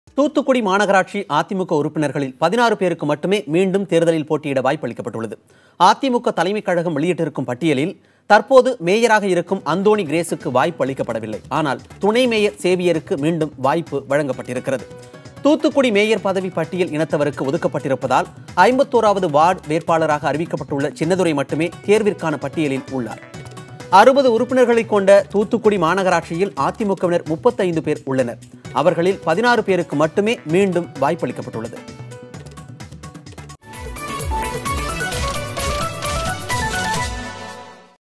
தூத்துக்குடி மாநகராட்சி அதிமுக உறுப்பினர்களில் பதினாறு பேருக்கு மட்டுமே மீண்டும் தேர்தலில் போட்டியிட வாய்ப்பளிக்கப்பட்டுள்ளது அதிமுக தலைமைக் கழகம் வெளியிட்டிருக்கும் பட்டியலில் தற்போது மேயராக இருக்கும் அந்தோணி கிரேஸுக்கு வாய்ப்பு அளிக்கப்படவில்லை ஆனால் துணை மேயர் சேவியருக்கு மீண்டும் வாய்ப்பு வழங்கப்பட்டிருக்கிறது தூத்துக்குடி மேயர் பதவி பட்டியல் இனத்தவருக்கு ஒதுக்கப்பட்டிருப்பதால் ஐம்பத்தோராவது வார்டு வேட்பாளராக அறிவிக்கப்பட்டுள்ள சின்னதுரை மட்டுமே தேர்விற்கான பட்டியலில் உள்ளார் அறுபது உறுப்பினர்களை கொண்ட தூத்துக்குடி மாநகராட்சியில் அதிமுகவினர் முப்பத்தைந்து பேர் உள்ளனர் அவர்களில் பதினாறு பேருக்கு மட்டுமே மீண்டும் வாய்ப்பளிக்கப்பட்டுள்ளது